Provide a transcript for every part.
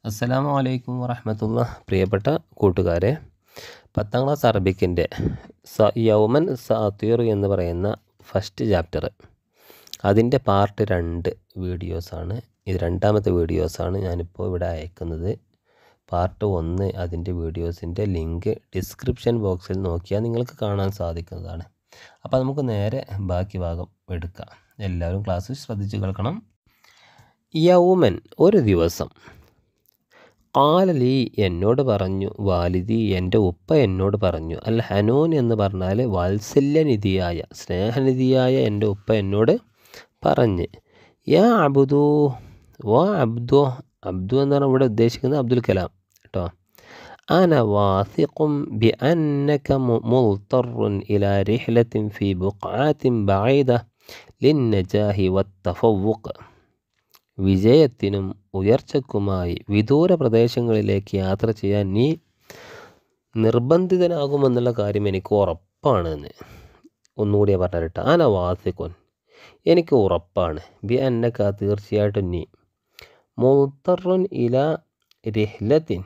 അസ്സലാമു അലൈക്കും വറഹമത്തുള്ള പ്രിയപ്പെട്ട കൂട്ടുകാരെ പത്താം ക്ലാസ് അറബിക്കിൻ്റെ സ യൗമൻ സാത്തീർ എന്ന് പറയുന്ന ഫസ്റ്റ് ചാപ്റ്റർ അതിൻ്റെ പാർട്ട് രണ്ട് വീഡിയോസാണ് ഇത് രണ്ടാമത്തെ വീഡിയോസാണ് ഞാനിപ്പോൾ ഇവിടെ അയക്കുന്നത് പാർട്ട് ഒന്ന് അതിൻ്റെ വീഡിയോസിൻ്റെ ലിങ്ക് ഡിസ്ക്രിപ്ഷൻ ബോക്സിൽ നോക്കിയാൽ നിങ്ങൾക്ക് കാണാൻ സാധിക്കുന്നതാണ് അപ്പോൾ നമുക്ക് നേരെ ബാക്കി ഭാഗം എടുക്കാം എല്ലാവരും ക്ലാസ് ശ്രദ്ധിച്ച് കേൾക്കണം യൗമൻ ഒരു ദിവസം കാലലി എന്നോട് പറഞ്ഞു വാലിദി എൻ്റെ ഉപ്പ എന്നോട് പറഞ്ഞു അൽ ഹനൂൻ എന്ന് പറഞ്ഞാൽ വാത്സല്യനിധിയായ സ്നേഹനിധിയായ എൻ്റെ ഉപ്പ എന്നോട് പറഞ്ഞ് യാ അബുദു വാ അബ്ദു അബ്ദു എന്നാണ് ഇവിടെ ഉദ്ദേശിക്കുന്നത് അബ്ദുൽ കലാം കേട്ടോ أنا واثق بأنك مضطر إلى رحلة في بقعات بعيدة للنجاح والتفوق വിജയത്തിനും ഉയർച്ചക്കുമായി വിദൂര പ്രദേശങ്ങളിലേക്ക് യാത്ര ചെയ്യാൻ നീ നിർബന്ധിതനാകുമെന്നുള്ള കാര്യം എനിക്ക് ഉറപ്പാണ് എന്ന് ഒന്നുകൂടി പറഞ്ഞിട്ട് ആന വാസിക്കൊൻ എനിക്ക് ഉറപ്പാണ് ബി അന്നക്ക തീർച്ചയായിട്ടും നീ മുത്തറുൻ ഇല രഹ്ലത്തിൻ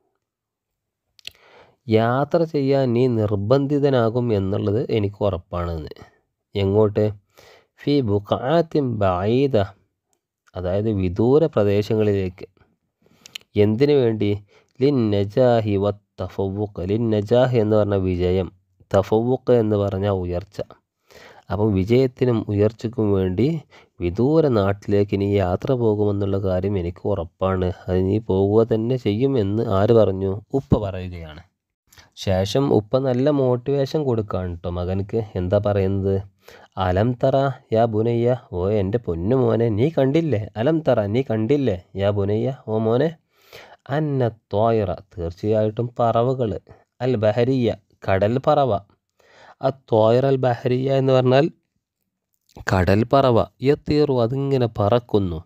യാത്ര ചെയ്യാൻ നീ നിർബന്ധിതനാകും എന്നുള്ളത് എനിക്ക് ഉറപ്പാണെന്ന് എങ്ങോട്ട് ഫി ബുക്കാത്തിൻ ബായിദ അതായത് വിദൂര പ്രദേശങ്ങളിലേക്ക് എന്തിനു വേണ്ടി ലിൻ നജാഹി വ തഫവുക്ക് ലിൻ നജാഹ് എന്ന് പറഞ്ഞ വിജയം തഫവുക്ക് എന്ന് പറഞ്ഞ ഉയർച്ച അപ്പം വിജയത്തിനും ഉയർച്ചയ്ക്കും വേണ്ടി വിദൂര നാട്ടിലേക്ക് നീ യാത്ര പോകുമെന്നുള്ള കാര്യം എനിക്ക് ഉറപ്പാണ് അത് നീ പോകുക തന്നെ ചെയ്യും എന്ന് ആര് പറഞ്ഞു ഉപ്പ പറയുകയാണ് ശേഷം ഉപ്പ നല്ല മോട്ടിവേഷൻ കൊടുക്കുകയാണ് കേട്ടോ മകനക്ക് എന്താ പറയുന്നത് അലം തറ യാ ബുനയ്യ ഓ എൻ്റെ പൊന്നു മോനെ നീ കണ്ടില്ലേ അലം തറ നീ കണ്ടില്ലേ യാ ബുനയ്യ ഓ മോനെ അന്ന തോയറ തീർച്ചയായിട്ടും പറവകൾ അൽ ബഹരിയ കടൽ പറവ ആ തോയർ അൽ ബഹരിയ എന്ന് പറഞ്ഞാൽ കടൽ പറവ യത്തീറു അതിങ്ങനെ പറക്കുന്നു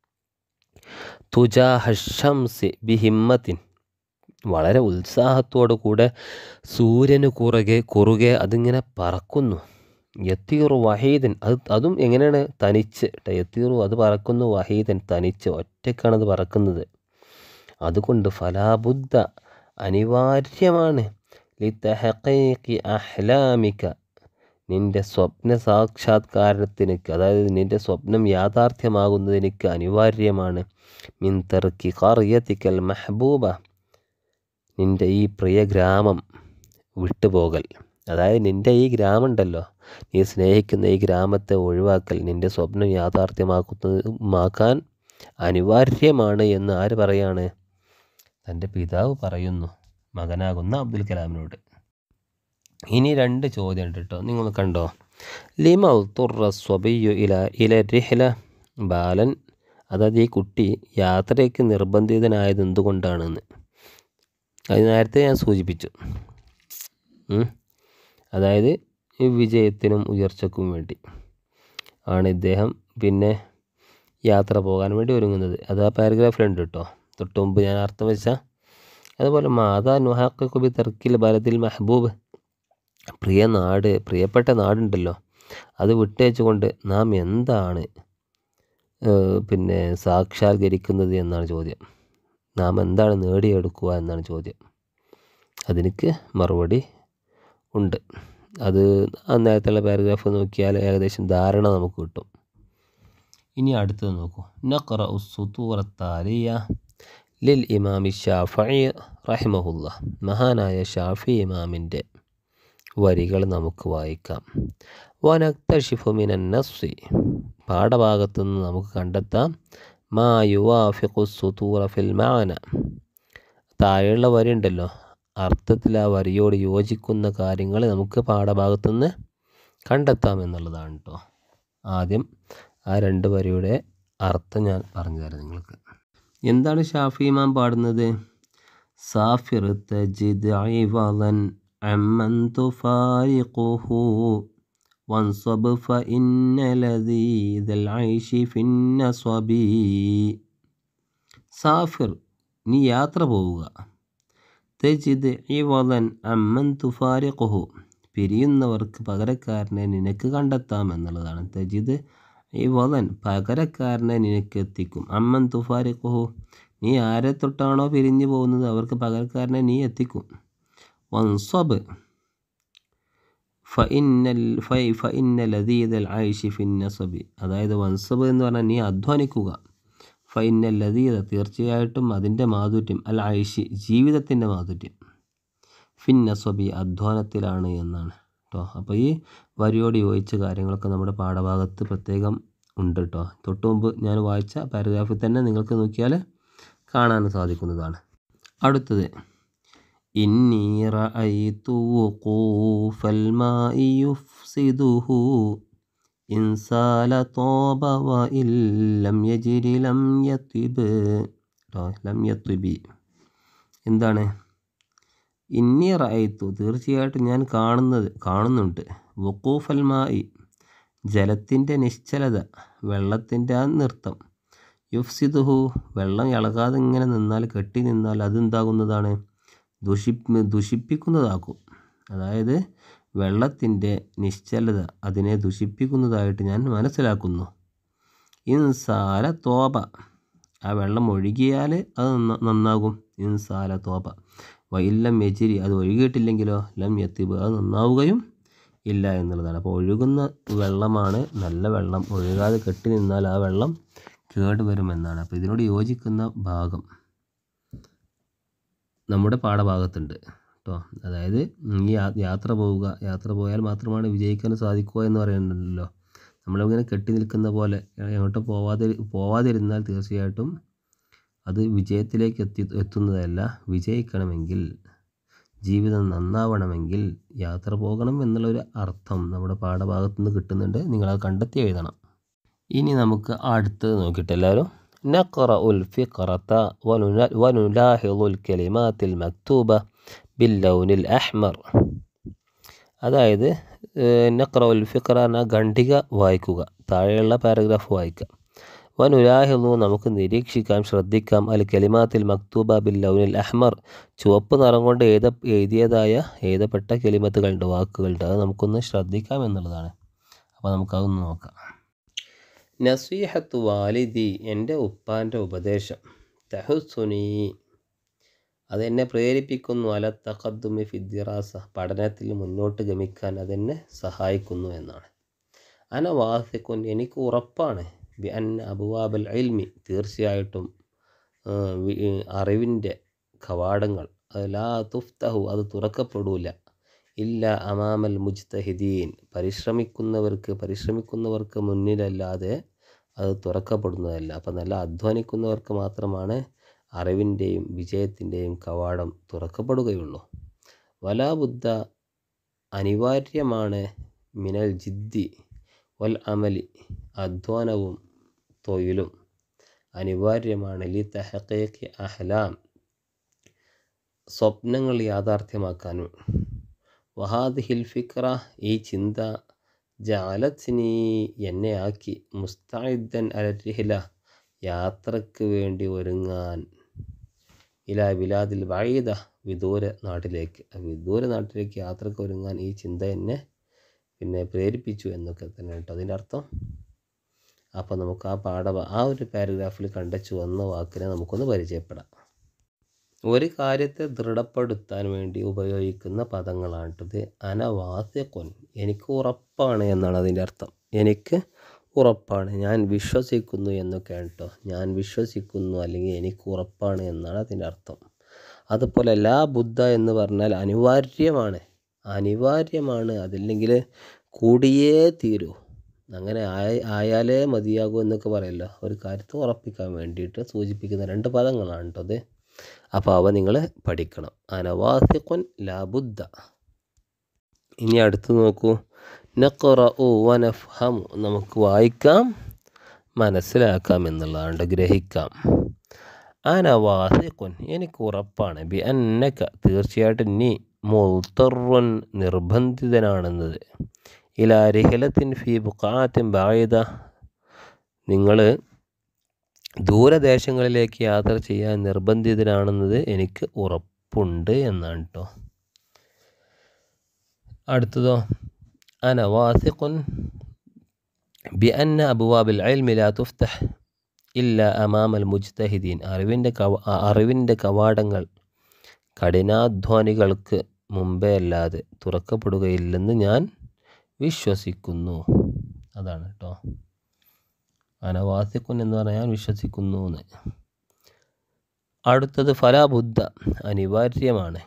തുജാഹംസി ബിഹിമ്മത്തിൻ വളരെ ഉത്സാഹത്തോടു കൂടെ സൂര്യന് കുറുകെ കുറുകെ അതിങ്ങനെ പറക്കുന്നു യത്തീറു വഹീദൻ അത് അതും എങ്ങനെയാണ് തനിച്ച് യത്തീറു അത് പറക്കുന്നു വഹീദൻ തനിച്ച് ഒറ്റക്കാണ് അത് പറക്കുന്നത് അതുകൊണ്ട് ഫലാബുദ്ധ അനിവാര്യമാണ് ലിത്തഹീഖി അഹ്ലാമിക നിന്റെ സ്വപ്ന സാക്ഷാത്കാരത്തിനക്ക് അതായത് നിന്റെ സ്വപ്നം യാഥാർത്ഥ്യമാകുന്നതിനക്ക് അനിവാര്യമാണ് മിൻ തർക്കി കറിയത്തിക്കൽ മെഹബൂബ നിന്റെ ഈ പ്രിയ ഗ്രാമം വിട്ടുപോകൽ അതായത് നിന്റെ ഈ ഗ്രാമം ഉണ്ടല്ലോ നീ സ്നേഹിക്കുന്ന ഈ ഗ്രാമത്തെ ഒഴിവാക്കൽ നിന്റെ സ്വപ്നം യാഥാർത്ഥ്യമാക്കുന്നതുമാക്കാൻ അനിവാര്യമാണ് എന്ന് ആര് പറയാണ് തൻ്റെ പിതാവ് പറയുന്നു മകനാകുന്ന അബ്ദുൽ കലാമിനോട് ഇനി രണ്ട് ചോദ്യം ഉണ്ട് കേട്ടോ നിങ്ങൾ കണ്ടോ ലിമ തുറ സ്വബയ്യു ഇല ഇല രഹില ബാലൻ അതായത് ഈ കുട്ടി യാത്രയ്ക്ക് നിർബന്ധിതനായത് എന്തുകൊണ്ടാണെന്ന് അത് നേരത്തെ ഞാൻ സൂചിപ്പിച്ചു അതായത് ഈ വിജയത്തിനും ഉയർച്ചക്കും വേണ്ടി ആണ് ഇദ്ദേഹം പിന്നെ യാത്ര പോകാൻ വേണ്ടി ഒരുങ്ങുന്നത് അത് ആ പാരഗ്രാഫിലുണ്ട് കേട്ടോ തൊട്ട് മുമ്പ് ഞാൻ അർത്ഥം വെച്ച അതുപോലെ മാതാ നുഹാക്കുബി തർക്കിൽ ബലത്തിൽ മെഹബൂബ് പ്രിയ നാട് പ്രിയപ്പെട്ട നാടുണ്ടല്ലോ അത് വിട്ടേച്ചുകൊണ്ട് നാം എന്താണ് പിന്നെ സാക്ഷാത്കരിക്കുന്നത് എന്നാണ് ചോദ്യം നാം എന്താണ് നേടിയെടുക്കുക എന്നാണ് ചോദ്യം അതിനക്ക് മറുപടി ഉണ്ട് അത് നേരത്തുള്ള പാരഗ്രാഫ് നോക്കിയാൽ ഏകദേശം ധാരണ നമുക്ക് കിട്ടും ഇനി അടുത്തത് നോക്കൂ നഖറ ഉസുത്തൂറത്താലിയ ലിൽ ഇമാമി ഷാഫി റഹിമഹുല്ല മഹാനായ ഷാഫി ഇമാമിൻ്റെ വരികൾ നമുക്ക് വായിക്കാം വനക്തഷിഫു മിനൻ നസ്സി പാഠഭാഗത്തു നിന്ന് നമുക്ക് കണ്ടെത്താം മാ യുവാഫിഖു സുതൂറ ഫിൽ മാന താഴെയുള്ള വരി ഉണ്ടല്ലോ അർത്ഥത്തിൽ ആ വരിയോട് യോജിക്കുന്ന കാര്യങ്ങൾ നമുക്ക് പാഠഭാഗത്തു നിന്ന് കണ്ടെത്താം എന്നുള്ളതാണ് കേട്ടോ ആദ്യം ആ രണ്ട് വരിയുടെ അർത്ഥം ഞാൻ പറഞ്ഞു തരാം നിങ്ങൾക്ക് എന്താണ് ഷാഫി ഇമാം പാടുന്നത് സാഫിർ തജിദ് ഐവലൻ അമ്മൻ തുഫാരിഖുഹു وانصب فإن لذيذ العيش في النصب സാഫിർ നീ യാത്ര പോവുക തജിദ് ഇവലൻ അമ്മൻ തുഫാരിഖുഹു പിരിയുന്നവർക്ക് പകരക്കാരനെ നിനക്ക് കണ്ടെത്താം എന്നുള്ളതാണ് തജിദ് ഈ വലൻ പകരക്കാരനെ നിനക്ക് എത്തിക്കും അമ്മൻ തുഫാരിഖുഹു നീ ആരെ തൊട്ടാണോ പിരിഞ്ഞു പോകുന്നത് അവർക്ക് പകരക്കാരനെ നീ എത്തിക്കും വൻസബ് ഫഇന്നൽ ഫൈ ഫഇന്ന ലദീദൽ ഐഷി ഫിന്നസബി അതായത് വൻസബ് എന്ന് പറഞ്ഞാൽ നീ അധ്വാനിക്കുക ഫൈനൽ ലതീത തീർച്ചയായിട്ടും അതിൻ്റെ മാധുര്യം അൽ ഐഷി ജീവിതത്തിൻ്റെ മാധുര്യം ഫിന്നസ്വബി അധ്വാനത്തിലാണ് എന്നാണ് കേട്ടോ അപ്പോൾ ഈ വരിയോട് യോജിച്ച കാര്യങ്ങളൊക്കെ നമ്മുടെ പാഠഭാഗത്ത് പ്രത്യേകം ഉണ്ട് കേട്ടോ തൊട്ട് മുമ്പ് ഞാൻ വായിച്ച പാരഗ്രാഫിൽ തന്നെ നിങ്ങൾക്ക് നോക്കിയാൽ കാണാൻ സാധിക്കുന്നതാണ് അടുത്തത് ഇന്നി റഅയ്തു വുഖൂഫൽ മാഇ യുഫ്സിദുഹു ഇൻസാല തോബ വ ഇല്ലം യജിരി ലം യത്തിബ് കേട്ടോ ലം യത്തിബി എന്താണ് ഇന്നി റഅയ്തു തീർച്ചയായിട്ടും ഞാൻ കാണുന്നത് കാണുന്നുണ്ട് വുഖൂഫൽ മായി ജലത്തിൻ്റെ നിശ്ചലത വെള്ളത്തിൻ്റെ ആ നൃത്തം യുഫ്സിദുഹു വെള്ളം ഇളകാതെ ഇങ്ങനെ നിന്നാൽ കെട്ടി നിന്നാൽ അതെന്താകുന്നതാണ് ദുഷി ദുഷിപ്പിക്കുന്നതാക്കും അതായത് വെള്ളത്തിൻ്റെ നിശ്ചലത അതിനെ ദുഷിപ്പിക്കുന്നതായിട്ട് ഞാൻ മനസ്സിലാക്കുന്നു ഇൻസാല തോപ ആ വെള്ളം ഒഴുകിയാൽ അത് നന്ന- നന്നാകും ഇൻസാല തോപ വൈല്ലം എച്ചിരി അത് ഒഴുകിയിട്ടില്ലെങ്കിലോ ലം എത്തിബ് അത് നന്നാവുകയും ഇല്ല എന്നുള്ളതാണ് അപ്പോൾ ഒഴുകുന്ന വെള്ളമാണ് നല്ല വെള്ളം ഒഴുകാതെ കെട്ടി നിന്നാൽ ആ വെള്ളം കേടുവരുമെന്നാണ് അപ്പോൾ ഇതിനോട് യോജിക്കുന്ന ഭാഗം നമ്മുടെ പാഠഭാഗത്തുണ്ട് കേട്ടോ അതായത് ഈ യാ- യാത്ര പോവുക യാത്ര പോയാൽ മാത്രമാണ് വിജയിക്കാൻ സാധിക്കുക എന്ന് പറയുന്നുണ്ടല്ലോ നമ്മളിങ്ങനെ കെട്ടി നിൽക്കുന്ന പോലെ എങ്ങോട്ടും പോവാതെ പോവാതിരുന്നാൽ തീർച്ചയായിട്ടും അത് വിജയത്തിലേക്ക് എത്തി എത്തുന്നതല്ല വിജയിക്കണമെങ്കിൽ ജീവിതം നന്നാവണമെങ്കിൽ യാത്ര പോകണം എന്നുള്ളൊരു അർത്ഥം നമ്മുടെ പാഠഭാഗത്തു നിന്ന് കിട്ടുന്നുണ്ട് നിങ്ങളത് കണ്ടെത്തി എഴുതണം ഇനി നമുക്ക് അടുത്തത് നോക്കിയിട്ട് എല്ലാവരും نقرأ الفقرة ونلا- ونلاحظ الكلمات المكتوبة باللون الأحمر അതായത് നക്ര ഉൽ ഫിഖറ എന്ന ഖണ്ഡിക വായിക്കുക താഴെയുള്ള പാരഗ്രാഫ് വായിക്കുക വനുലാഹിദു നമുക്ക് നിരീക്ഷിക്കാം ശ്രദ്ധിക്കാം അൽ കലിമാത്തിൽ മക്തൂബ ബിൽ ലൗനിൽ അഹ്മർ ചുവപ്പ് നിറം കൊണ്ട് എഴുത എഴുതിയതായ എഴുതപ്പെട്ട കലിമത്തുകളുണ്ട് വാക്കുകളുണ്ട് അത് നമുക്കൊന്ന് ശ്രദ്ധിക്കാം എന്നുള്ളതാണ് അപ്പോൾ നമുക്കതൊന്ന് നോക്കാം നസീഹത്ത് വാലിദി എൻ്റെ ഉപ്പാൻ്റെ ഉപദേശം തഹുസുനി അതെന്നെ പ്രേരിപ്പിക്കുന്നു അല തഖദ്ദുമി ഫിദ്ദിറാസ പഠനത്തിൽ മുന്നോട്ട് ഗമിക്കാൻ അതെന്നെ സഹായിക്കുന്നു എന്നാണ് അന വാസിക്കുൻ എനിക്ക് ഉറപ്പാണ് ബി അൻ അബുവാബൽ ഇൽമി തീർച്ചയായിട്ടും ആ, വി- ഈ അറിവിൻ്റെ കവാടങ്ങൾ അത് ലാ തുഫ്തഹു അത് തുറക്കപ്പെടൂല ഇല്ല അമാമൽ മുജ്തഹിദീൻ പരിശ്രമിക്കുന്നവർക്ക് പരിശ്രമിക്കുന്നവർക്ക് മുന്നിലല്ലാതെ അത് തുറക്കപ്പെടുന്നതല്ല അപ്പം നല്ല അധ്വാനിക്കുന്നവർക്ക് മാത്രമാണ് അറിവിൻ്റെയും വിജയത്തിൻ്റെയും കവാടം തുറക്കപ്പെടുകയുള്ളൂ വലാബുദ്ധ അനിവാര്യമാണ് മിനൽ ജിദ്ദി വൽ അമലി അധ്വാനവും തൊഴിലും അനിവാര്യമാണ് ലി തഹക്കീഖ് അഹ്ലാം സ്വപ്നങ്ങൾ യാഥാർത്ഥ്യമാക്കാനും വഹാദിഹിൽ ഫിക്ര ഈ ചിന്ത ജാലത്തിനി എന്നെ ആക്കി മുസ്തായിദ്ദൻ അലരിഹില യാത്രക്ക് വേണ്ടി ഒരുങ്ങാൻ ഇല ബിലാദിൽ വഴീദ വിദൂര നാട്ടിലേക്ക് ആ വിദൂര നാട്ടിലേക്ക് യാത്രക്ക് ഒരുങ്ങാൻ ഈ ചിന്ത എന്നെ പിന്നെ പ്രേരിപ്പിച്ചു എന്നൊക്കെ തന്നെ കേട്ടോ അതിൻ്റെ അർത്ഥം അപ്പോൾ നമുക്ക് ആ പാഠ ആ ഒരു പാരഗ്രാഫിൽ കണ്ടച്ചു വന്ന വാക്കിനെ നമുക്കൊന്ന് പരിചയപ്പെടാം ഒരു കാര്യത്തെ ദൃഢപ്പെടുത്താൻ വേണ്ടി ഉപയോഗിക്കുന്ന പദങ്ങളാണിട്ടത് അനവാസ്യക്കൊൻ എനിക്ക് ഉറപ്പാണ് എന്നാണ് അതിൻ്റെ അർത്ഥം എനിക്ക് ഉറപ്പാണ് ഞാൻ വിശ്വസിക്കുന്നു എന്നൊക്കെയാണ് കേട്ടോ ഞാൻ വിശ്വസിക്കുന്നു അല്ലെങ്കിൽ എനിക്ക് ഉറപ്പാണ് എന്നാണ് അതിൻ്റെ അർത്ഥം അതുപോലെ ലാ ബുദ്ധ എന്ന് പറഞ്ഞാൽ അനിവാര്യമാണ് അനിവാര്യമാണ് അതില്ലെങ്കിൽ കൂടിയേ തീരൂ അങ്ങനെ ആയ ആയാലേ മതിയാകൂ എന്നൊക്കെ പറയല്ലോ ഒരു കാര്യത്തെ ഉറപ്പിക്കാൻ വേണ്ടിയിട്ട് സൂചിപ്പിക്കുന്ന രണ്ട് പദങ്ങളാണ് കേട്ടോ അത് അപ്പോൾ അവ നിങ്ങൾ പഠിക്കണം അനവാസിഖുൻ ലാബുദ്ധ ഇനി അടുത്ത് നോക്കൂ നഖറ വനഫ്ഹമു നമുക്ക് വായിക്കാം മനസ്സിലാക്കാം എന്നുള്ളതാണ് ഗ്രഹിക്കാം അനവാസിഖുൻ എനിക്ക് ഉറപ്പാണ് ബി അന്നക്ക തീർച്ചയായിട്ടും നീ മുൽത്തറുൻ നിർബന്ധിതനാണെന്നത് ഇലാ രഹിലത്തിൻ ഫി ബുക്കാത്തിൻ ബായിദ നിങ്ങൾ ദൂരദേശങ്ങളിലേക്ക് യാത്ര ചെയ്യാൻ നിർബന്ധിതനാണെന്നത് എനിക്ക് ഉറപ്പുണ്ട് എന്നാണ് കേട്ടോ അടുത്തതോ അന വാസിഖുൻ ബി അന്ന അബുവാബിൽ അൽമി ലാ തുഫ്തഹ് ഇല്ല അമാമൽ മുജ്തഹിദീൻ അറിവിൻ്റെ കവ അറിവിൻ്റെ കവാടങ്ങൾ കഠിനാധ്വാനികൾക്ക് മുമ്പേ അല്ലാതെ തുറക്കപ്പെടുകയില്ലെന്ന് ഞാൻ വിശ്വസിക്കുന്നു അതാണ് കേട്ടോ അനവാസിക്കുൻ എന്ന് പറഞ്ഞാൽ ഞാൻ വിശ്വസിക്കുന്നു എന്ന് അടുത്തത് ഫലാബുദ്ധ അനിവാര്യമാണ്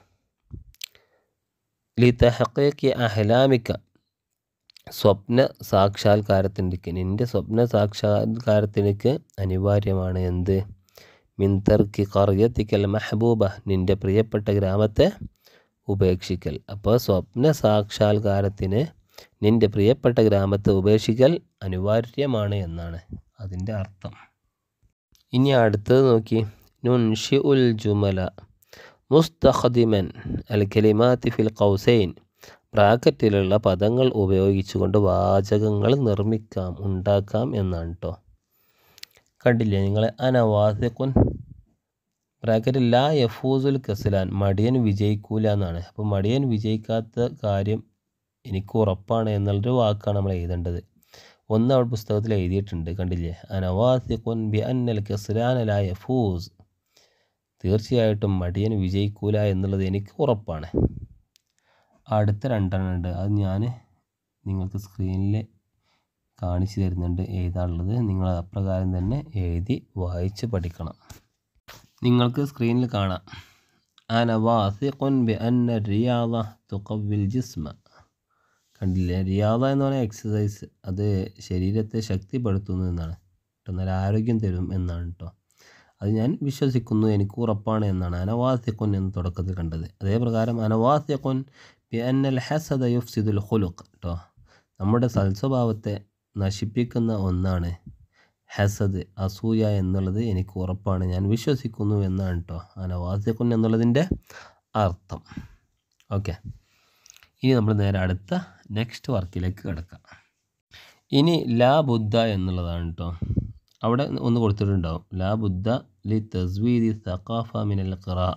ലി തഹക്കേക്ക് അഹ്ലാമിക്ക സ്വപ്ന സാക്ഷാത്കാരത്തിനക്ക് നിൻ്റെ സ്വപ്ന സാക്ഷാത്കാരത്തിനക്ക് അനിവാര്യമാണ് എന്ത് മിന്തർക്കി കറിയത്തിക്കൽ മെഹബൂബ നിൻ്റെ പ്രിയപ്പെട്ട ഗ്രാമത്തെ ഉപേക്ഷിക്കൽ അപ്പോൾ സ്വപ്ന സാക്ഷാത്കാരത്തിന് നിൻ്റെ പ്രിയപ്പെട്ട ഗ്രാമത്തെ ഉപേക്ഷിക്കൽ അനിവാര്യമാണ് എന്നാണ് അതിൻ്റെ അർത്ഥം ഇനി അടുത്തത് നോക്കി നുൻഷി ഉൽ ജുമല മുസ്തഖദിമൻ അൽ കലിമാത്തി ഫിൽ കൗസൈൻ ബ്രാക്കറ്റിലുള്ള പദങ്ങൾ ഉപയോഗിച്ചുകൊണ്ട് വാചകങ്ങൾ നിർമ്മിക്കാം ഉണ്ടാക്കാം എന്നാണ് കേട്ടോ കണ്ടില്ലേ നിങ്ങൾ അനവാസിഖുൻ ബ്രാക്കറ്റിൽ ലാ യഫൂസുൽ കസ്ലാൻ മടിയൻ വിജയിക്കൂല എന്നാണ് അപ്പോൾ മടിയൻ വിജയിക്കാത്ത കാര്യം എനിക്ക് ഉറപ്പാണ് എന്നുള്ളൊരു വാക്കാണ് നമ്മൾ എഴുതേണ്ടത് ഒന്ന് അവിടെ പുസ്തകത്തിൽ എഴുതിയിട്ടുണ്ട് കണ്ടില്ലേ അനവാസിഖുൻ ബി അന്നൽ കസ്ലാൻ ലാ യഫൂസ് തീർച്ചയായിട്ടും മടിയൻ വിജയിക്കൂല എന്നുള്ളത് എനിക്ക് ഉറപ്പാണ് അടുത്ത രണ്ടെണ്ണം ഉണ്ട് അത് ഞാൻ നിങ്ങൾക്ക് സ്ക്രീനിൽ കാണിച്ചു തരുന്നുണ്ട് എഴുതാനുള്ളത് നിങ്ങൾ അപ്രകാരം തന്നെ എഴുതി വായിച്ച് പഠിക്കണം നിങ്ങൾക്ക് സ്ക്രീനിൽ കാണാം അന വാസിഖുൻ ബി അന്ന റിയാദ തുഖവിൽ ജിസ്മ കണ്ടില്ലേ റിയാദ എന്ന് പറഞ്ഞാൽ എക്സസൈസ് അത് ശരീരത്തെ ശക്തിപ്പെടുത്തുന്നു എന്നാണ് എന്നാൽ ആരോഗ്യം തരും എന്നാണ് കേട്ടോ അത് ഞാൻ വിശ്വസിക്കുന്നു എനിക്ക് ഉറപ്പാണ് എന്നാണ് അനവാസിഖുൻ എന്ന് തുടക്കത്തിൽ കണ്ടത് അതേപ്രകാരം അനവാസിഖുൻ ബി അന്നൽ ഹസദ യുഫ്സിദുൽ ഖുലുഖ് കേട്ടോ നമ്മുടെ സൽസ്വഭാവത്തെ നശിപ്പിക്കുന്ന ഒന്നാണ് ഹസദ് അസൂയ എന്നുള്ളത് എനിക്ക് ഉറപ്പാണ് ഞാൻ വിശ്വസിക്കുന്നു എന്നാണ് കേട്ടോ അനവാസിഖുൻ എന്നുള്ളതിൻ്റെ അർത്ഥം ഓക്കെ ഇനി നമ്മൾ നേരെ അടുത്ത നെക്സ്റ്റ് വർക്കിലേക്ക് കിടക്കാം ഇനി ലാ ബുദ്ധ എന്നുള്ളതാണ് കേട്ടോ അവിടെ ഒന്ന് കൊടുത്തിട്ടുണ്ടാവും ലാ ബുദ്ധ ലി തസ്വീദി സഖാഫ മിനൽ ഖിറാ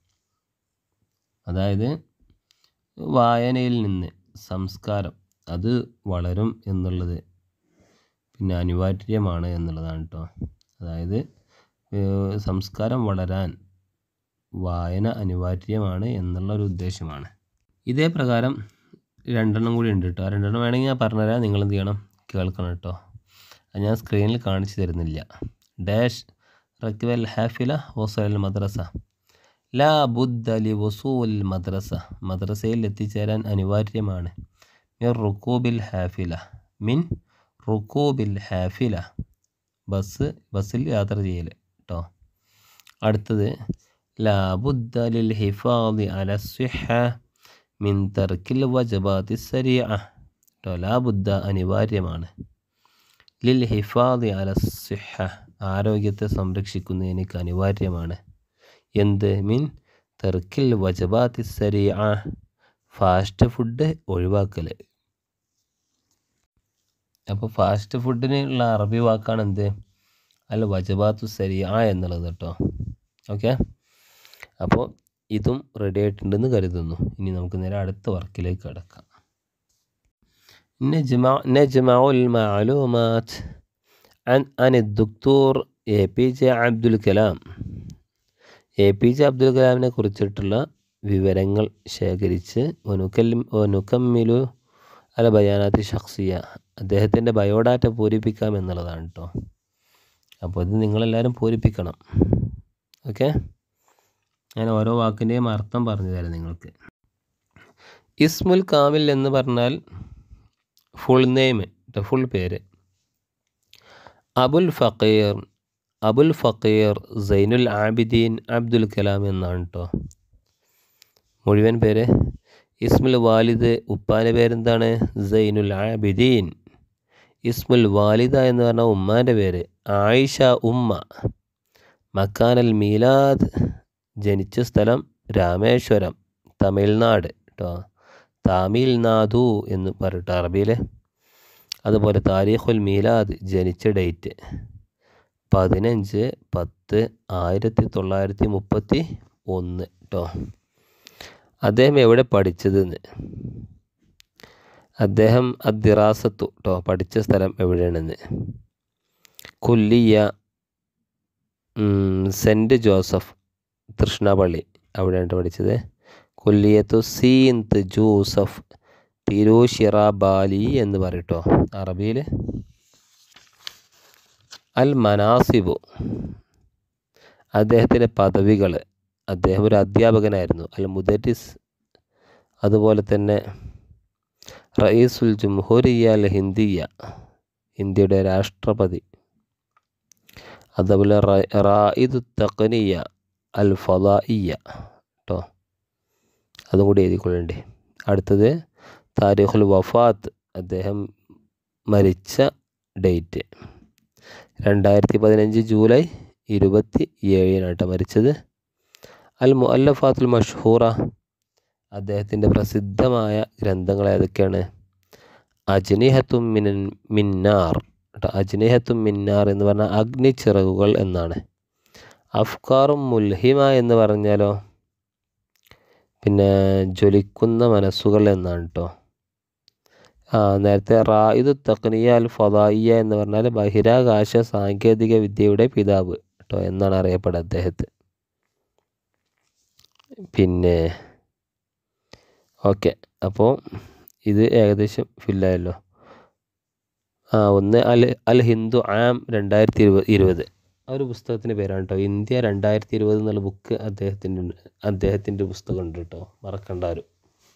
അതായത് വായനയിൽ നിന്ന് സംസ്കാരം അത് വളരും എന്നുള്ളത് പിന്നെ അനിവാര്യമാണ് എന്നുള്ളതാണ് കേട്ടോ അതായത് സംസ്കാരം വളരാൻ വായന അനിവാര്യമാണ് എന്നുള്ള ഒരു ഉദ്ദേശമാണ് ഇതേ പ്രകാരം രണ്ടെണ്ണം കൂടി ഉണ്ട് കേട്ടോ ആ രണ്ടെണ്ണം വേണമെങ്കിൽ ഞാൻ പറഞ്ഞുതരാം നിങ്ങൾ എന്ത് ചെയ്യണം കേൾക്കണം കേട്ടോ അത് ഞാൻ സ്ക്രീനിൽ കാണിച്ചു തരുന്നില്ല ഡാഷ് റക്വൽ ഹാഫില വസൽ മദ്രസ ലാ ബുദ്ധ ലി വസൂൽ മദ്രസ മദ്രസയിൽ എത്തിച്ചേരാൻ അനിവാര്യമാണ് മിൻ റുക്കൂബിൽ ഹാഫില മിൻ റുക്കൂബിൽ ഹാഫില ബസ് ബസ്സിൽ യാത്ര ചെയ്യൽ കേട്ടോ അടുത്തത് ലാ ബുദ്ധ ലിൽ ഹിഫാദി അല സിഹ മിൻ തർക്കിൽ വജബാത്തി സരിയ കേട്ടോ ലാ ബുദ്ധ അനിവാര്യമാണ് ലിൽ ഹിഫാദി അല സിഹ ആരോഗ്യത്തെ സംരക്ഷിക്കുന്നത് എനിക്ക് അനിവാര്യമാണ് എന്ത് മീൻ തെർക്കിൽ വജബാത്തി സരിയ ഫാസ്റ്റ് ഫുഡ് ഒഴിവാക്കൽ അപ്പോൾ ഫാസ്റ്റ് ഫുഡിനുള്ള അറബി വാക്കാണ് എന്ത് അല്ല വജബാത്തു സരിയ എന്നുള്ളത് കേട്ടോ ഓക്കെ അപ്പോൾ ഇതും റെഡി ആയിട്ടുണ്ടെന്ന് കരുതുന്നു ഇനി നമുക്ക് നേരെ അടുത്ത വർക്കിലേക്ക് കിടക്കാം نجمع نجمع المعلومات عن عن الدكتور A P J Abdul Kalam A P J Abdul കലാമിനെ കുറിച്ചിട്ടുള്ള വിവരങ്ങൾ ശേഖരിച്ച് ഒനുക്കൽ ഒനുക്കമ്മിലു അല ബയാനാത്തി ഷഖ്സിയ അദ്ദേഹത്തിൻ്റെ ബയോഡാറ്റ പൂരിപ്പിക്കാം എന്നുള്ളതാണ് കേട്ടോ അപ്പോൾ ഇത് നിങ്ങളെല്ലാവരും പൂരിപ്പിക്കണം ഓക്കെ ഞാൻ ഓരോ വാക്കിൻ്റെയും അർത്ഥം പറഞ്ഞു തരാം നിങ്ങൾക്ക് ഇസ്മുൽ കാമിൽ എന്ന് പറഞ്ഞാൽ ഫുൾ നെയിം ഫുൾ പേര് അബുൽ ഫക്കീർ അബുൽ ഫക്കീർ സൈനുൽ ആബിദീൻ അബ്ദുൽ കലാം എന്നാണ് കേട്ടോ മുഴുവൻ പേര് ഇസ്മുൽ വാലിദ് ഉപ്പാൻ്റെ പേരെന്താണ് സൈനുൽ ആബിദീൻ ഇസ്മുൽ വാലിദ എന്ന് പറഞ്ഞാൽ ഉമ്മാൻ്റെ പേര് ആയിഷ ഉമ്മ മക്കാനൽ മീലാദ് ജനിച്ച സ്ഥലം രാമേശ്വരം തമിഴ്നാട് കേട്ടോ താമിൽനാഥു എന്ന് പറയട്ടെ അറബിയിൽ അതുപോലെ താരീഖുൽ മീലാദ് ജനിച്ച ഡേറ്റ് പതിനഞ്ച് പത്ത് ആയിരത്തി തൊള്ളായിരത്തി മുപ്പത്തി ഒന്ന് കേട്ടോ അദ്ദേഹം എവിടെ പഠിച്ചതെന്ന് അദ്ദേഹം അദ്ദിറാസത്തു കേട്ടോ പഠിച്ച സ്ഥലം എവിടെയാണെന്ന് കുല്ലിയ സെൻറ്റ് ജോസഫ് തൃഷ്ണപള്ളി അവിടെയാണ് പഠിച്ചത് കുല്ലിയത്തു സീന്ത് ജൂസഫ് തിരുഷിറാബാലി എന്ന് പറയട്ടോ അറബിയിൽ അൽ മനാസിബു അദ്ദേഹത്തിൻ്റെ പദവികൾ അദ്ദേഹം ഒരു അധ്യാപകനായിരുന്നു അൽ മുദരിസ് അതുപോലെ തന്നെ റയീസുൽ ജംഹൂരിയ അൽ ഹിന്ദിയ ഇന്ത്യയുടെ രാഷ്ട്രപതി അതുപോലെ റായിദു തഖനിയ അൽ ഫലായിയ കേട്ടോ അതും കൂടി എഴുതിക്കൊള്ളണ്ടേ അടുത്തത് താരിഖുൽ വഫാത്ത് അദ്ദേഹം മരിച്ച ഡേറ്റ് രണ്ടായിരത്തി പതിനഞ്ച് ജൂലൈ ഇരുപത്തി ഏഴിനാട്ടോ മരിച്ചത് അൽ മുഅല്ലഫാത്തുൽ മഷ്ഹൂറ അദ്ദേഹത്തിൻ്റെ പ്രസിദ്ധമായ ഗ്രന്ഥങ്ങൾ ഏതൊക്കെയാണ് അജ്നിഹത്തും മിനൻ മിന്നാർ കേട്ടോ അജ്നിഹത്തും മിന്നാർ എന്ന് പറഞ്ഞാൽ അഗ്നിച്ചിറകുകൾ എന്നാണ് അഫ്കാറും മുൽഹിമ എന്ന് പറഞ്ഞാലോ പിന്നെ ജ്വലിക്കുന്ന മനസ്സുകൾ എന്നാണ് കേട്ടോ ആ നേരത്തെ റായിദു തഖ്നിയ അൽ ഫദായിയ എന്ന് പറഞ്ഞാൽ ബഹിരാകാശ സാങ്കേതിക വിദ്യയുടെ പിതാവ് കേട്ടോ എന്നാണ് അറിയപ്പെടുക അദ്ദേഹത്തെ പിന്നെ ഓക്കെ അപ്പോൾ ഇത് ഏകദേശം ഫില്ലായല്ലോ ആ ഒന്ന് അൽ അൽ ഹിന്ദു ആം രണ്ടായിരത്തി ഇരുപത് ഇരുപത് ആ ഒരു പുസ്തകത്തിൻ്റെ പേരാണ് കേട്ടോ ഇന്ത്യ രണ്ടായിരത്തി ഇരുപത് എന്നുള്ള ബുക്ക് അദ്ദേഹത്തിൻ്റെ അദ്ദേഹത്തിൻ്റെ പുസ്തകം ഉണ്ട് കേട്ടോ മറക്കണ്ടാരും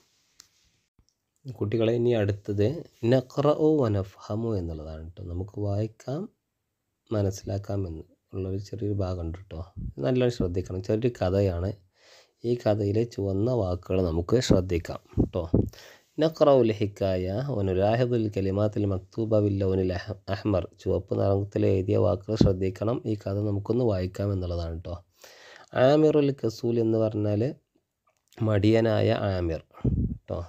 കുട്ടികളെ ഇനി അടുത്തത് നഖ്റഉ വനഫഹമു എന്നുള്ളതാണ് കേട്ടോ നമുക്ക് വായിക്കാം മനസ്സിലാക്കാം എന്ന് ഉള്ളൊരു ചെറിയൊരു ഭാഗമുണ്ട് കേട്ടോ നല്ലോണം ശ്രദ്ധിക്കണം ചെറിയൊരു കഥയാണ് ഈ കഥയിലെ ചുവന്ന വാക്കുകൾ നമുക്ക് ശ്രദ്ധിക്കാം കേട്ടോ നഖ്റഉൽ ഹിക്കായ വനുലാഹിദുൽ കലിമാത്തിൽ മക്തൂബ ബില്ലൗനിൽ അഹ്മർ ചുവപ്പ് നിറത്തിൽ എഴുതിയ വാക്കുകൾ ശ്രദ്ധിക്കണം ഈ കഥ നമുക്കൊന്ന് വായിക്കാം എന്നുള്ളതാണ് കേട്ടോ ആമിറുൽ കസൂൽ എന്ന് പറഞ്ഞാൽ മടിയനായ ആമിർ കേട്ടോ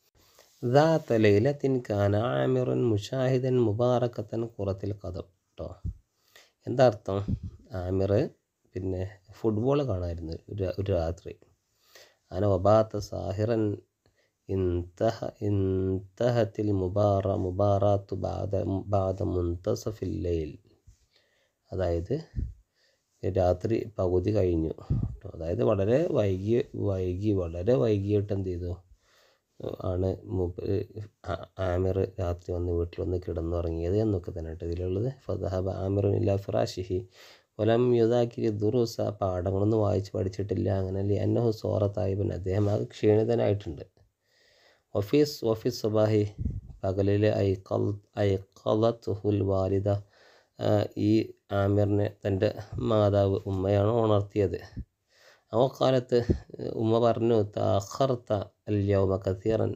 ذات ليلة كان عامر مشاهدا مباركة കുറത്തിൽ കഥം കേട്ടോ എന്താ അർത്ഥം ആമിർ പിന്നെ ഫുട്ബോൾ കാണാമായിരുന്നു ഒരു ഒരു രാത്രി അങ്ങനെ വബാത്ത സാഹിറൻ ഇൻതഹ ഇൻതഹത്തിൽ മുബാറ മുബാറാത്തു ബാദ ബാദ മുന്തസഫിൽ ലൈൽ അതായത് രാത്രി പകുതി കഴിഞ്ഞു അതായത് വളരെ വൈകി വൈകി വളരെ വൈകിയിട്ട് എന്ത് ചെയ്തു ആണ് മൂപ്പര് ആമിർ രാത്രി വന്ന് വീട്ടിൽ വന്ന് കിടന്നുറങ്ങിയത് എന്നൊക്കെ തന്നെ കേട്ടോ ഇതിലുള്ളത് ഫദഹബ ആമിറുനില്ല ഫിറാഷിഹി ഒലം യുദാക്കിരി ദുറൂസ പാഠങ്ങളൊന്നും വായിച്ച് പഠിച്ചിട്ടില്ല അങ്ങനെ അന്നഹു സോറ തായിബൻ അദ്ദേഹം അത് ക്ഷീണിതനായിട്ടുണ്ട് ഒഫീസ് ഓഫീസ് സുബാഹി പകലിൽ ഐക്കൽ ഐക്കലത്തുഹുൽ വാലിദ ഈ ആമിറിനെ തൻ്റെ മാതാവ് ഉമ്മയാണ് ഉണർത്തിയത് ആ കാലത്ത് ഉമ്മ പറഞ്ഞു താഖർത്ത അല്യൗമ കത്തീറൻ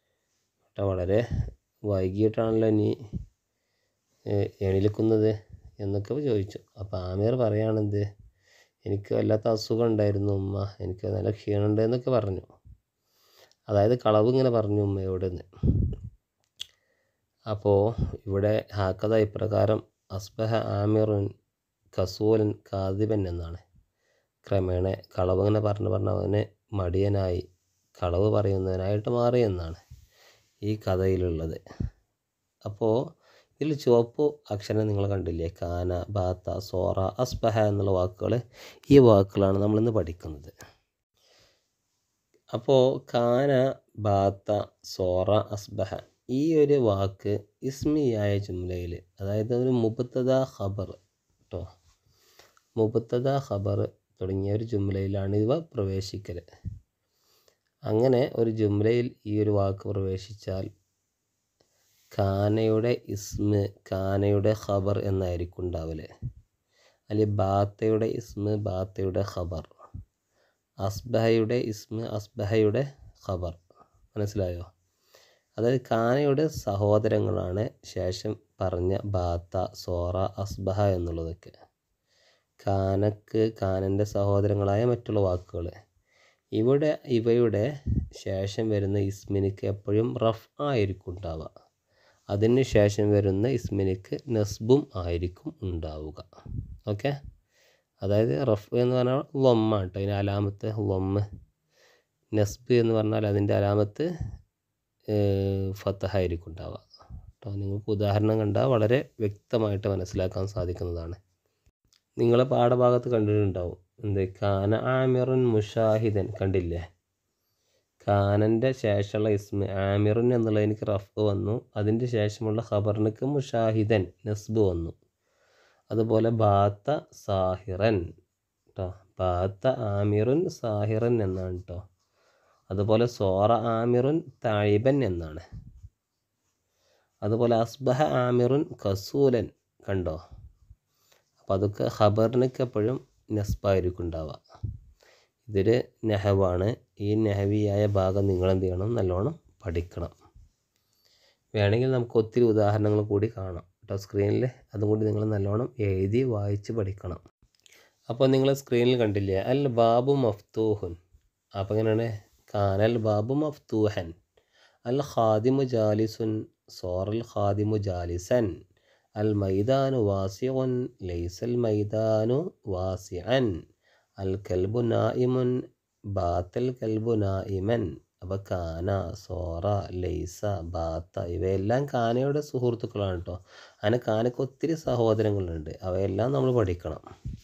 വളരെ വൈകിട്ടാണല്ലോ നീ എണിലിക്കുന്നത് എന്നൊക്കെ ചോദിച്ചു അപ്പോൾ ആമീർ പറയുകയാണെന്ത് എനിക്ക് വല്ലാത്ത അസുഖം ഉണ്ടായിരുന്നു ഉമ്മ എനിക്ക് നല്ല ക്ഷീണമുണ്ട് എന്നൊക്കെ പറഞ്ഞു അതായത് കളവ് ഇങ്ങനെ പറഞ്ഞു ഉമ്മയോടെന്ന് അപ്പോൾ ഇവിടെ ഹാക്കഥ ഇപ്രകാരം അസ്ബഹ ആമിറുൻ കസൂലൻ കാദിബൻ എന്നാണ് ക്രമേണ കളവ് ഇങ്ങനെ പറഞ്ഞു പറഞ്ഞ് അവന് മടിയനായി കളവ് പറയുന്നതിനായിട്ട് മാറി എന്നാണ് ഈ കഥയിലുള്ളത് അപ്പോൾ ഇതിൽ ചുവപ്പ് അക്ഷരം നിങ്ങൾ കണ്ടില്ലേ കാന ബാത്ത സോറ അസ്ബഹ എന്നുള്ള വാക്കുകൾ ഈ വാക്കുകളാണ് നമ്മളിന്ന് പഠിക്കുന്നത് അപ്പോൾ കാന ബാത്ത സോറ അസ്ബഹ ഈ ഒരു വാക്ക് ഇസ്മിയായ ജുംലയിൽ അതായത് ഒരു മുബത്തദ ഖബർ കേട്ടോ മുബത്തദ ഖബർ തുടങ്ങിയ ഒരു ജുംലയിലാണ് ഇവ പ്രവേശിക്കൽ അങ്ങനെ ഒരു ജുംലയിൽ ഈ ഒരു വാക്ക് പ്രവേശിച്ചാൽ കാനയുടെ ഇസ്മ് കാനയുടെ ഖബർ എന്നായിരിക്കും ഉണ്ടാവല് അല്ലെങ്കിൽ ബാത്തയുടെ ഇസ്മ് ബാത്തയുടെ ഖബർ അസ്ബഹയുടെ ഇസ്മ് അസ്ബഹയുടെ ഖബർ മനസ്സിലായോ അതായത് കാനയുടെ സഹോദരങ്ങളാണ് ശേഷം പറഞ്ഞ ബാത്ത സോറ അസ്ബഹ എന്നുള്ളതൊക്കെ കാനക്ക് കാനൻ്റെ സഹോദരങ്ങളായ മറ്റുള്ള വാക്കുകൾ ഇവിടെ ഇവയുടെ ശേഷം വരുന്ന ഇസ്മിനിക്ക് എപ്പോഴും റഫ് ആയിരിക്കും ഉണ്ടാവുക അതിന് ശേഷം വരുന്ന ഇസ്മിനിക്ക് നസ്ബും ആയിരിക്കും ഉണ്ടാവുക ഓക്കെ അതായത് റഫ് എന്ന് പറഞ്ഞാൽ ലൊമ്മ കേട്ടോ അതിൻ്റെ അലാമത്ത് ലൊമ്മ് നസ്ബ് എന്ന് പറഞ്ഞാൽ അതിൻ്റെ അലാമത്ത് ഫത്തഹായിരിക്കും ഉണ്ടാവുക കേട്ടോ നിങ്ങൾക്ക് ഉദാഹരണം കണ്ടാൽ വളരെ വ്യക്തമായിട്ട് മനസ്സിലാക്കാൻ സാധിക്കുന്നതാണ് നിങ്ങളെ പാഠഭാഗത്ത് കണ്ടിട്ടുണ്ടാവും എന്ത് കാന ആമിറുൻ മുഷാഹിദൻ കണ്ടില്ലേ കാനൻ്റെ ശേഷമുള്ള ഇസ്മ ആമിറുൻ എന്നുള്ളതിന് റഫ് വന്നു അതിൻ്റെ ശേഷമുള്ള ഖബറിനക്ക് മുഷാഹിദൻ നസ്ബ് വന്നു അതുപോലെ ബാത്ത സാഹിറൻ കേട്ടോ ബാത്ത ആമിറുൻ സാഹിറൻ എന്നാണ് കേട്ടോ അതുപോലെ സോറ ആമിറുൻ താഴിബൻ എന്നാണ് അതുപോലെ അസ്ബഹ ആമിറുൻ കസൂലൻ കണ്ടോ അപ്പോൾ അതൊക്കെ ഖബറിനൊക്കെ എപ്പോഴും നസ്ബായിരിക്കും ഉണ്ടാവുക ഇതൊരു നെഹവാണ് ഈ നെഹവിയായ ഭാഗം നിങ്ങൾ എന്ത് ചെയ്യണം നല്ലോണം പഠിക്കണം വേണമെങ്കിൽ നമുക്ക് ഒത്തിരി ഉദാഹരണങ്ങൾ കൂടി കാണാം കേട്ടോ സ്ക്രീനിൽ അതും കൂടി നിങ്ങൾ നല്ലോണം എഴുതി വായിച്ച് പഠിക്കണം അപ്പോൾ നിങ്ങൾ സ്ക്രീനിൽ കണ്ടില്ലേ അൽ ബാബു മഫ്തൂഹുൻ അപ്പോൾ എങ്ങനെയാണ് കാനൽ ബാബു മഫ്തൂഹൻ അൽ ഖാദിമു ജാലിസുൻ സോറൽ ഖാദിമു ജാലിസൻ അൽ മൈദാനു വാസിഉൻ ലൈസൽ മൈദാനു വാസിഅൻ അൽ കൽബു നായിമുൻ ബാത്തൽ കൽബു നായിമൻ അപ്പോൾ കാന സോറ ലൈസ ബാത്ത ഇവയെല്ലാം കാനയുടെ സുഹൃത്തുക്കളാണ് കേട്ടോ അങ്ങനെ കാനയ്ക്ക് ഒത്തിരി സഹോദരങ്ങളുണ്ട് അവയെല്ലാം നമ്മൾ പഠിക്കണം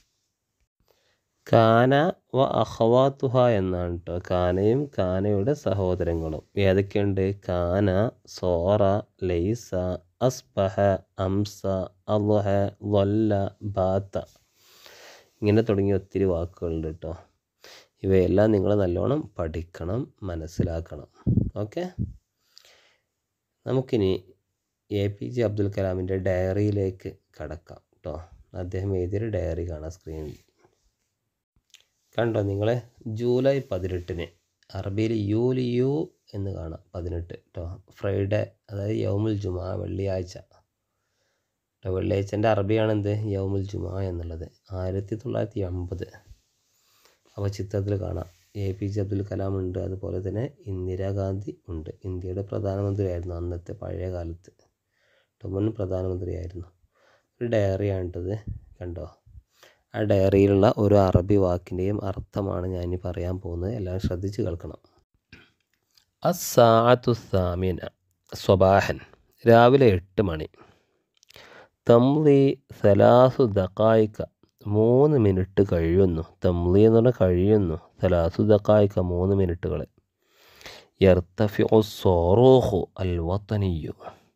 കാന വ അഹവാത്തുഹ എന്നാണ് കേട്ടോ കാനയും കാനയുടെ സഹോദരങ്ങളും ഏതൊക്കെയുണ്ട് കാന സോറ ലൈസ അസ്ബഹ അംസ അലുഹ ലൊല്ല ബാത്ത ഇങ്ങനെ തുടങ്ങിയ ഒത്തിരി വാക്കുകളുണ്ട് കേട്ടോ ഇവയെല്ലാം നിങ്ങൾ നല്ലോണം പഠിക്കണം മനസ്സിലാക്കണം ഓക്കെ നമുക്കിനി എ പി ജെ അബ്ദുൽ കലാമിൻ്റെ ഡയറിയിലേക്ക് കടക്കാം കേട്ടോ അദ്ദേഹം എഴുതിയൊരു ഡയറി കാണാം സ്ക്രീനിൽ കണ്ടോ നിങ്ങൾ ജൂലൈ പതിനെട്ടിന് അറബിയിൽ യൂലി യു എന്ന് കാണാം പതിനെട്ട് കേട്ടോ ഫ്രൈഡേ അതായത് യൗമുൽ ജുമാ വെള്ളിയാഴ്ച കേട്ടോ വെള്ളിയാഴ്ചൻ്റെ അറബിയാണ് എന്ത് യൗമുൽ ജുമാ എന്നുള്ളത് ആയിരത്തി തൊള്ളായിരത്തി അമ്പത് അപ്പോൾ ചിത്രത്തിൽ കാണാം A P J Abdul Kalam ഉണ്ട് അതുപോലെ തന്നെ ഇന്ദിരാഗാന്ധി ഉണ്ട് ഇന്ത്യയുടെ പ്രധാനമന്ത്രിയായിരുന്നു അന്നത്തെ പഴയ കാലത്ത് കേട്ടോ മുൻ പ്രധാനമന്ത്രിയായിരുന്നു ഒരു ഡയറിയാണിട്ടത് കണ്ടോ ആ ഡയറിയിലുള്ള ഒരു അറബി വാക്കിൻ്റെയും അർത്ഥമാണ് ഞാൻ ഇനി പറയാൻ പോകുന്നത് എല്ലാം ശ്രദ്ധിച്ച് കേൾക്കണം അസാഅത്തു സാമിന സ്വബാഹൻ രാവിലെ എട്ട് മണി തംലി സലാസു ദക്കായിക്ക മൂന്ന് മിനിറ്റ് കഴിയുന്നു തംലി എന്ന് പറഞ്ഞാൽ കഴിയുന്നു സലാസു ദക്കായിക്ക മൂന്ന് മിനിറ്റുകൾ യർത്തഫിഉ സോറോഹു അൽ വത്തനിയു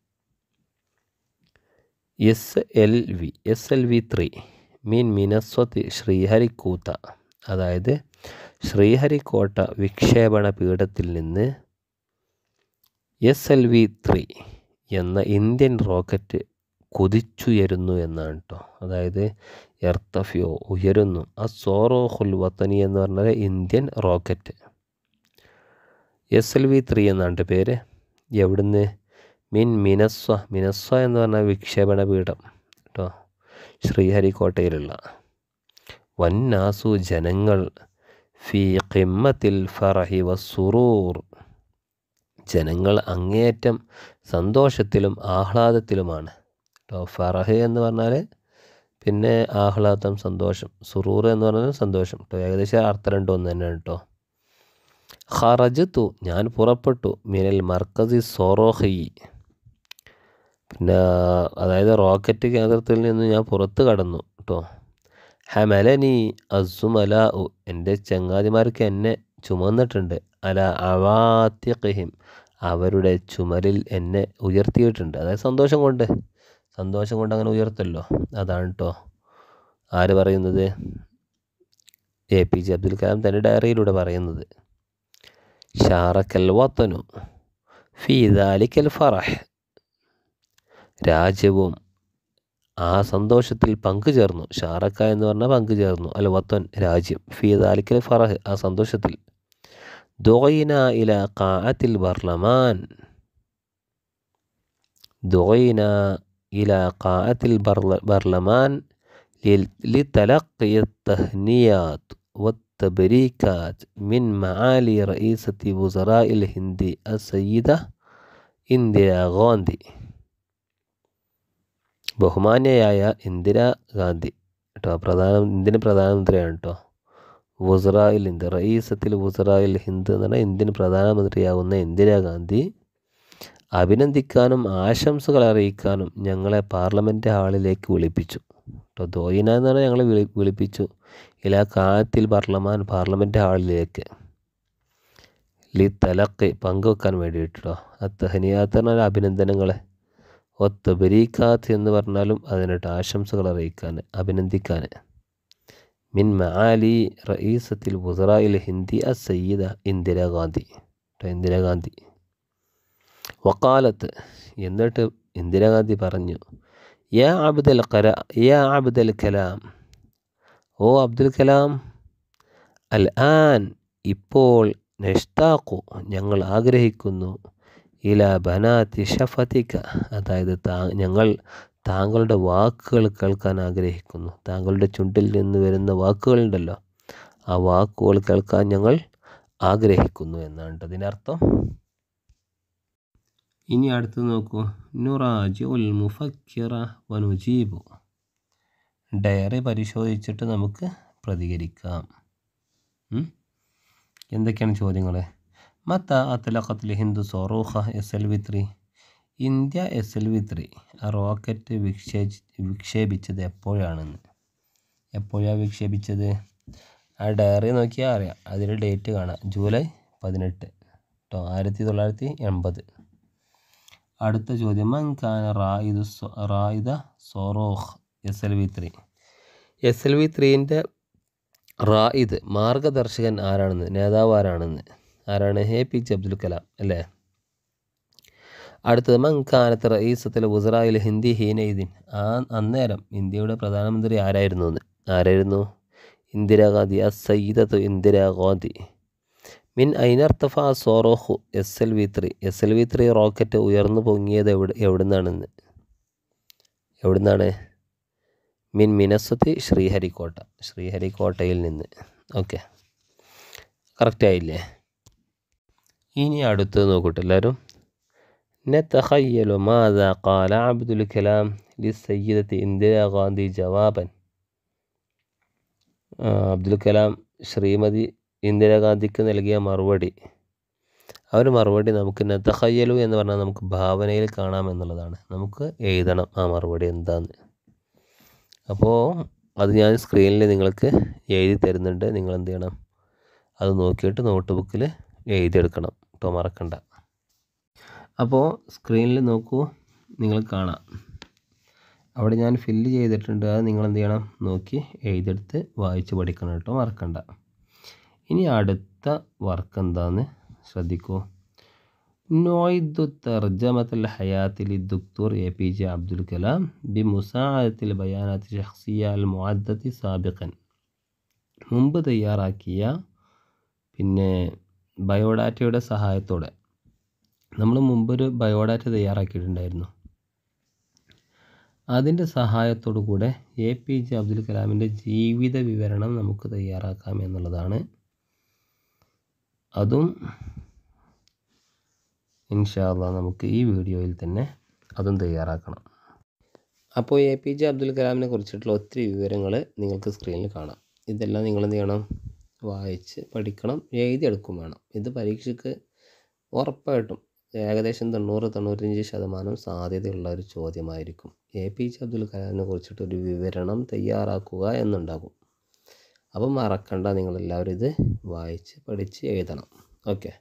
S L V S L V three മീൻ മിനസ്വത്ത് ശ്രീഹരിക്കൂത്ത അതായത് ശ്രീഹരിക്കോട്ട വിക്ഷേപണ പീഠത്തിൽ നിന്ന് എസ് എൽ വി ത്രീ എന്ന ഇന്ത്യൻ റോക്കറ്റ് കുതിച്ചുയരുന്നു എന്നാണ് കേട്ടോ അതായത് എർത്തഫിയോ ഉയരുന്നു ആ സോറോഹുൽ വത്തനി എന്ന് പറഞ്ഞാൽ Indian rocket S L V three എന്നാണ് പേര് എവിടുന്ന് മിൻ മിനസ്വ മിനസ്വ എന്ന് പറഞ്ഞാൽ വിക്ഷേപണ പീഠം കേട്ടോ ശ്രീഹരിക്കോട്ടയിലുള്ള വന്നാസു ജനങ്ങൾ ഫി ഖിമ്മത്തിൽ ഫറഹി വസുറൂർ ജനങ്ങൾ അങ്ങേയറ്റം സന്തോഷത്തിലും ആഹ്ലാദത്തിലുമാണ് കേട്ടോ ഫറഹ് എന്ന് പറഞ്ഞാൽ പിന്നെ ആഹ്ലാദം സന്തോഷം സുറൂർ എന്ന് പറഞ്ഞാൽ സന്തോഷം കേട്ടോ ഏകദേശം അർത്ഥം രണ്ടും ഒന്ന് തന്നെയാണ് കേട്ടോ ഖറജത്തു ഞാൻ പുറപ്പെട്ടു മിനൽ മർക്കസി സോറോഹി പിന്നെ അതായത് റോക്കറ്റ് കേന്ദ്രത്തിൽ നിന്ന് ഞാൻ പുറത്ത് കടന്നു കേട്ടോ ഹമലനി അസുമല ഉ എൻ്റെ ചങ്ങാതിമാർക്ക് എന്നെ ചുമന്നിട്ടുണ്ട് അല അവാത്തിഖിം അവരുടെ ചുമലിൽ എന്നെ ഉയർത്തിയിട്ടുണ്ട് അതായത് സന്തോഷം കൊണ്ട് സന്തോഷം കൊണ്ട് അങ്ങനെ ഉയർത്തല്ലോ അതാണ് കേട്ടോ ആര് പറയുന്നത് A P J Abdul Kalam തൻ്റെ ഡയറിയിലൂടെ പറയുന്നത് ഷാറക്കൽ വത്തനു ഫീദാലിക്കൽ ഫറഹ് രാജ്യവും ആ സന്തോഷത്തിൽ പങ്കുചേർന്നു ഷാറക്ക എന്ന് പറഞ്ഞാൽ പങ്കുചേർന്നു അൽ വത്തൻ രാജ്യം ഫീദാലിക്കൽ ഫറഹ് ആ സന്തോഷത്തിൽ ദുഗൈന ഇല ഖാഅത്തിൽ ബർലമാൻ ദുഗൈന ഇല ഖാഅത്തിൽ ബർലമാൻ لتلقي التهنيات والتبريكات من معالي رئيسة وزراء الهند السيدة ഇന്ദിരാ ഗാന്ധി ബഹുമാന്യയായ ഇന്ദിരാഗാന്ധി കേട്ടോ പ്രധാന ഇന്ത്യൻ പ്രധാനമന്ത്രിയാണ് കേട്ടോ വുസറായിൽ ഹിന്ദ് റയീസത്തിൽ വുസറായിൽ ഹിന്ദ് എന്ന് പറഞ്ഞാൽ ഇന്ത്യൻ പ്രധാനമന്ത്രിയാകുന്ന ഇന്ദിരാഗാന്ധി അഭിനന്ദിക്കാനും ആശംസകൾ അറിയിക്കാനും ഞങ്ങളെ പാർലമെൻറ്റ് ഹാളിലേക്ക് വിളിപ്പിച്ചു കേട്ടോ ദോയിന എന്ന് പറഞ്ഞാൽ ഞങ്ങളെ വിളി വിളിപ്പിച്ചു ഇലാ കാത്തിൽ പാർലമാൻ പാർലമെൻറ്റ് ഹാളിലേക്ക് ലി തലക്ക് പങ്കുവെക്കാൻ വേണ്ടിയിട്ട് കേട്ടോ അത്തഹനിയാത്ത് പറഞ്ഞാൽ അഭിനന്ദനങ്ങളെ ഒത്തബരീക്കാത്ത് എന്ന് പറഞ്ഞാലും അതിനിട്ട് ആശംസകൾ അറിയിക്കാൻ അഭിനന്ദിക്കാൻ മിൻ മആലി റഈസത്തിൽ വുസറായിൽ ഹിന്ദി അ സയ്യിദ ഇന്ദിരാഗാന്ധി കേട്ടോ ഇന്ദിരാഗാന്ധി വക്കാലത്ത് എന്നിട്ട് ഇന്ദിരാഗാന്ധി പറഞ്ഞു യാ അബ്ദുൽ കല യാ അബ്ദുൽ കലാം ഓ അബ്ദുൽ കലാം അൽ ആൻ ഇപ്പോൾ നെഷ്താക്കു ഞങ്ങൾ ആഗ്രഹിക്കുന്നു ഇല ബനാത്തി ഷഫത്തിക്ക അതായത് താ ഞങ്ങൾ താങ്കളുടെ വാക്കുകൾ കേൾക്കാൻ ആഗ്രഹിക്കുന്നു താങ്കളുടെ ചുണ്ടിൽ നിന്ന് വരുന്ന വാക്കുകളുണ്ടല്ലോ ആ വാക്കുകൾ കേൾക്കാൻ ഞങ്ങൾ ആഗ്രഹിക്കുന്നു എന്നാണ് ട്ടോ ഇതിനർത്ഥം ഇനി അടുത്ത് നോക്കൂ നുറാജി ഉൽ മുഫക്കിറ വനുജീബു ഡയറി പരിശോധിച്ചിട്ട് നമുക്ക് പ്രതികരിക്കാം ഉം? എന്തൊക്കെയാണ് ചോദ്യങ്ങൾ മത്ത അത്തലഖത്തിൽ ഹിന്ദു സൊറൂഖ S L V three India S L V three ആ റോക്കറ്റ് വിക്ഷേപി വിക്ഷേപിച്ചത് എപ്പോഴാണെന്ന് എപ്പോഴാണ് വിക്ഷേപിച്ചത് ആ ഡയറി നോക്കിയാൽ അറിയാം അതിൽ ഡേറ്റ് കാണാം ജൂലൈ പതിനെട്ട് കേട്ടോ ആയിരത്തി തൊള്ളായിരത്തി എൺപത് അടുത്ത ചോദ്യം മൻ ഖാന റായിദ് സൊ- റായിദ സൊറോഖ് S L V three S L V ത്രീൻ്റെ റായിദ് മാർഗദർശകൻ ആരാണെന്ന് നേതാവ് ആരാണെന്ന് ആരാണ് A P J Abdul Kalam അല്ലേ അടുത്തത് മങ്കാനത്ത് റയീസത്തിൽ ഉസറായിൽ ഹിന്ദി ഹീനയിദിൻ ആ അന്നേരം ഇന്ത്യയുടെ പ്രധാനമന്ത്രി ആരായിരുന്നു എന്ന് ആരായിരുന്നു ഇന്ദിരാഗാന്ധി ആ സയ്യിദത്ത് ഇന്ദിരാഗാന്ധി മിൻ ഐനർത്തഫ സോറോഹു S L V three S L V three rocket ഉയർന്നു പൊങ്ങിയത് എവിടെ എവിടുന്നാണെന്ന് എവിടുന്നാണ് മിൻ മിനസ്വത്തി ശ്രീഹരിക്കോട്ട ശ്രീഹരിക്കോട്ടയിൽ നിന്ന് ഓക്കെ കറക്റ്റ് ആയില്ലേ ഇനി അടുത്തത് നോക്കട്ടെ എല്ലാവരും نتخيل ماذا قال عبد الكلام للسيدة إندرا غاندي جوابا ആ, അബ്ദുൽ കലാം ശ്രീമതി ഇന്ദിരാഗാന്ധിക്ക് നൽകിയ മറുപടി ആ ഒരു മറുപടി നമുക്ക് നത്തഹയ്യലു എന്ന് പറഞ്ഞാൽ നമുക്ക് ഭാവനയിൽ കാണാം എന്നുള്ളതാണ് നമുക്ക് എഴുതണം ആ മറുപടി എന്താന്ന് അപ്പോൾ അത് ഞാൻ സ്ക്രീനിൽ നിങ്ങൾക്ക് എഴുതി തരുന്നുണ്ട് നിങ്ങൾ എന്ത് ചെയ്യണം അത് നോക്കിയിട്ട് നോട്ട് ബുക്കിൽ എഴുതിയെടുക്കണം കേട്ടോ മറക്കണ്ട അപ്പോൾ സ്ക്രീനിൽ നോക്കൂ നിങ്ങൾ കാണാം അവിടെ ഞാൻ ഫില്ല് ചെയ്തിട്ടുണ്ട് അത് നിങ്ങൾ എന്ത് ചെയ്യണം നോക്കി എഴുതിയെടുത്ത് വായിച്ച് പഠിക്കണം കേട്ടോ മറക്കണ്ട ഇനി അടുത്ത വർക്ക് എന്താന്ന് ശ്രദ്ധിക്കൂ നോയിദു തർജമത്തൽ ഹയാത്തിൽ ദുക്തൂർ A P J Abdul Kalam ബി മുസാഅത്തിൽ ബയാനാത്ത് ഷഖ്സിയ അൽ മുഅദ്ദത്തി സാബിഖൻ മുമ്പ് തയ്യാറാക്കിയ പിന്നെ ബയോഡാറ്റയുടെ സഹായത്തോടെ നമ്മൾ മുമ്പൊരു ബയോഡാറ്റ തയ്യാറാക്കിയിട്ടുണ്ടായിരുന്നു അതിൻ്റെ സഹായത്തോടു കൂടെ എ പി ജെ അബ്ദുൽ കലാമിൻ്റെ ജീവിത വിവരണം നമുക്ക് തയ്യാറാക്കാം എന്നുള്ളതാണ് അതും ഇൻഷാല്ല നമുക്ക് ഈ വീഡിയോയിൽ തന്നെ അതും തയ്യാറാക്കണം അപ്പോൾ എ പി ജെ അബ്ദുൽ കലാമിനെ കുറിച്ചിട്ടുള്ള ഒത്തിരി വിവരങ്ങൾ നിങ്ങൾക്ക് സ്ക്രീനിൽ കാണാം ഇതെല്ലാം നിങ്ങൾ എന്ത് ചെയ്യണം വായിച്ച് പഠിക്കണം എഴുതിയെടുക്കും വേണം ഇത് പരീക്ഷയ്ക്ക് ഉറപ്പായിട്ടും ഏകദേശം തൊണ്ണൂറ് തൊണ്ണൂറ്റഞ്ച് ശതമാനം സാധ്യതയുള്ള ഒരു ചോദ്യമായിരിക്കും എ പി ജെ അബ്ദുൽ കലാമിനെ കുറിച്ചിട്ട് ഒരു വിവരണം തയ്യാറാക്കുക എന്നുണ്ടാകും അപ്പം മറക്കണ്ട നിങ്ങളെല്ലാവരും ഇത് വായിച്ച് പഠിച്ച് എഴുതണം ഓക്കെ